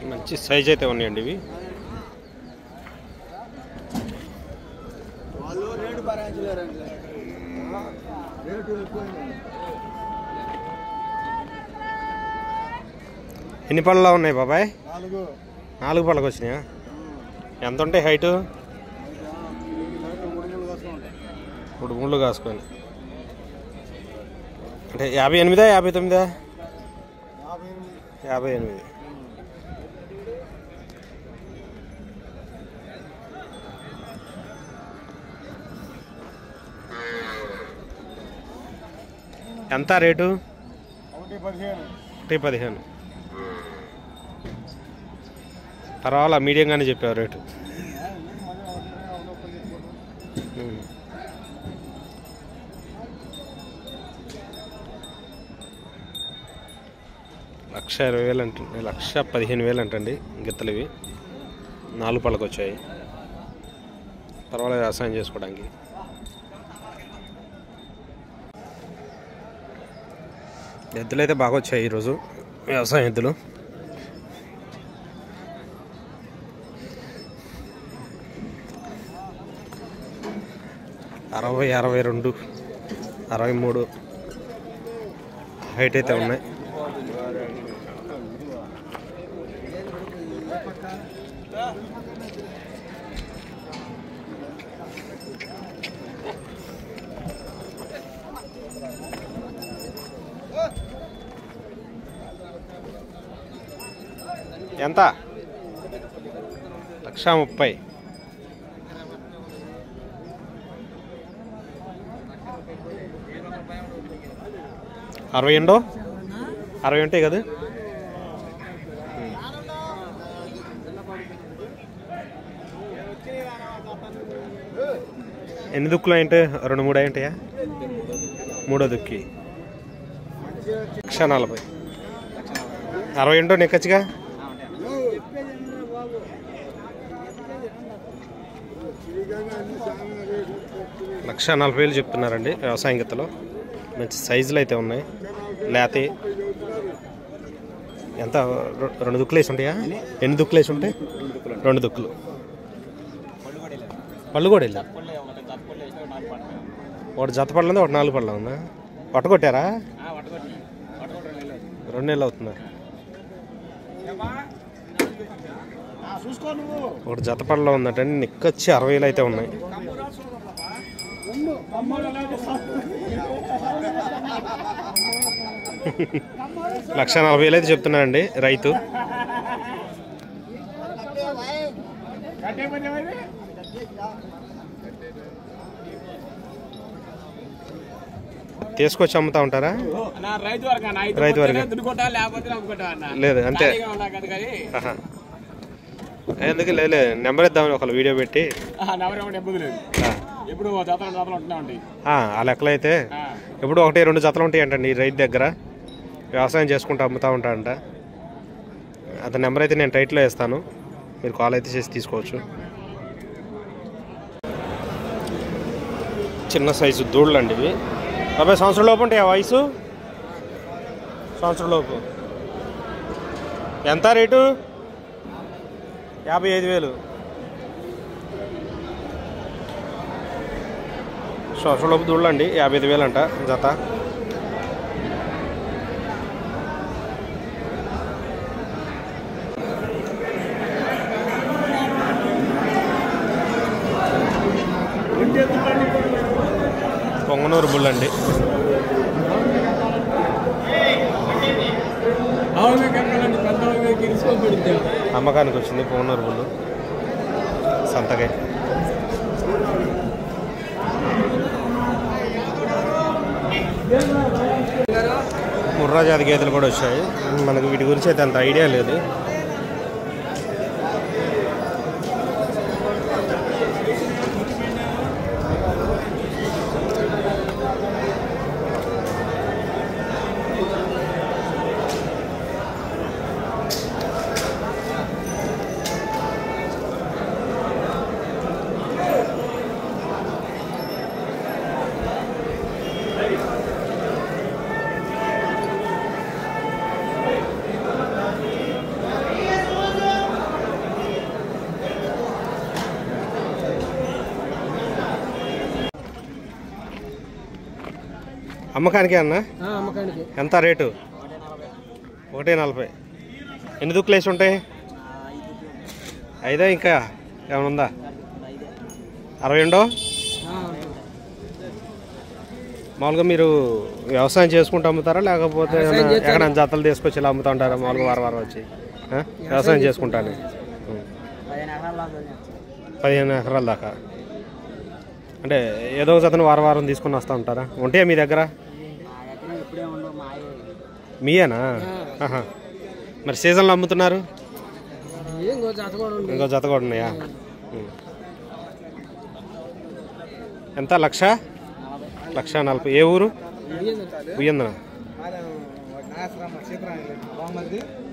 మంచి సైజ్ అయితే ఉన్నాయండి ఇవి వాళ్ళు రేటు భరించలేరండి రేటు ఎక్కువైంది ఎన్ని పళ్ళలో ఉన్నాయి బాబాయ్ నాలుగు నాలుగు పళ్ళకి వచ్చినాయా ఎంత ఉంటాయి హైటు రేటు మూడు మూడు కోసం ఉంటాయి మూడు ముళ్ళు కాసుకొని అంటే యాభై ఎనిమిదా యాభై తొమ్మిదా యాభై ఎనిమిది యాభై ఎనిమిది ఎంత రేటు ఒకటి పదిహేను ఒకటి పదిహేను పర్వాలా మీడియంగానే చెప్పావు రేటు ఉమ్. లక్ష ఇరవై వేలు అంట లక్ష పదిహేను వేలు అంటండి గిత్తలు ఇవి నాలుగు పళ్ళకి వచ్చాయి పర్వాలేదు వ్యవసాయం చేసుకోవడానికి ఎద్దులు అయితే బాగా వచ్చాయి ఈరోజు వ్యవసాయం ఎద్దులు అరవై అరవై రెండు అరవై మూడు హైట్ అయితే ఉన్నాయి ఎంత లక్ష ముప్పై అరవై ఎండో అరవై ఉంటాయి కదా ఎన్ని దుక్కులు అంటే రెండు మూడు అయి ఉంటాయా మూడో దుక్కి లక్ష నలభై అరవై ఎండో నెక్కచ్చుగా లక్ష నలభై వేలు చెప్తున్నారండి వ్యవసాయం గిత్తలు మంచి సైజులు అయితే ఉన్నాయి లేతే ఎంత రె- రెండు దుక్కులు వేసి ఉంటాయా ఎన్ని దుక్కులు వేసి ఉంటాయి రెండు దుక్కులు పళ్ళు కూడా వెళ్ళా ఒకటి జత పళ్ళు ఉంది ఒకటి నాలుగు పళ్ళు ఉందా పట్టు కొట్టారా రెండు నెలలు అవుతుందా చూసుకో నువ్వు ఒకటి జత పళ్ళలో ఉందట నిక్కచ్చి అరవై వేలు అయితే ఉన్నాయి లక్ష నలభై వేలు అయితే చెప్తున్నారండి రైతు తీసుకొచ్చి అమ్ముతా ఉంటారా నా రైతు వర్గం అన్న. అయితే రైతు వర్గం. కొట్టేనే దున్నుకుంటా లేకపోతే అమ్ముకుంటా అన్న లేదు అంతే ఖాళీగా ఉన్నా కదా కానీ ఆహా. ఎందుకు లేదు నెంబర్ ఇద్దామని ఒక వీడియో పెట్టి ఆ, నవరు ఏమంటే ఇబ్బంది లేదు ఆ, ఎప్పుడు జతలు జతలు ఉంటున్నా ఉంటాయి ఆ, ఆ లెక్కలు అయితే ఆ, ఎప్పుడు ఒకటి రెండు జతలు ఉంటాయి అంటండి ఈ రైతు దగ్గర వ్యవసాయం చేసుకుంటూ అమ్ముతా ఉంటాడంట అతని నెంబర్ అయితే నేను టైట్లో వేస్తాను మీరు కాల్ అయితే చేసి తీసుకోవచ్చు చిన్న సైజు దూడలు అండి ఇవి బాబాయ్ సంవత్సరం లోపు ఉంటాయి ఆ వయసు సంవత్సరం లోపు ఎంత రేటు యాభై ఐదు వేలు సంవత్సరం లోపు దూడలు అండి యాభై ఐదు వేలు అంట జత పొంగనూరు బుల్ అండి అవును కట్టాలండి పెద్ద గిరిసుకోబడింది అమ్మకానికి వచ్చింది పొంగనూరు బుల్లు సంతకే ముర్రా జాతి గేదెలు కూడా వచ్చాయి మనకు వీటి గురించి అయితే అంత ఐడియా లేదు అమ్మకానికి అన్న అమ్మకానికి ఎంత రేటు ఒకటి నలభై ఎన్ని దుక్కులు వేసి ఉంటాయి ఐదా ఇంకా ఏమైనా ఉందా అరవై ఉండో మామూలుగా మీరు వ్యవసాయం చేసుకుంటూ అమ్ముతారా లేకపోతే ఏమైనా ఎక్కడ జతలు తీసుకొచ్చి ఇలా అమ్ముతా ఉంటారా మామూలుగా వారం వారం వచ్చి ఆ? వ్యవసాయం చేసుకుంటాను ఉం. పదిహేను ఎకరాల దాకా అంటే ఏదో ఒక జతను వారం వారం తీసుకుని వస్తూ ఉంటారా ఉంటాయా మీ దగ్గర మీయేనా ఆహా. మరి సీజన్లో అమ్ముతున్నారు ఇంకో జాత కూడా ఉంది ఇంకో జత కూడా ఉన్నాయా ఉం. ఎంత లక్ష లక్ష నలభై ఏ ఊరు ఉయ్యందన నాగేశ్వరమ్మ సీతారామ బాగున్నది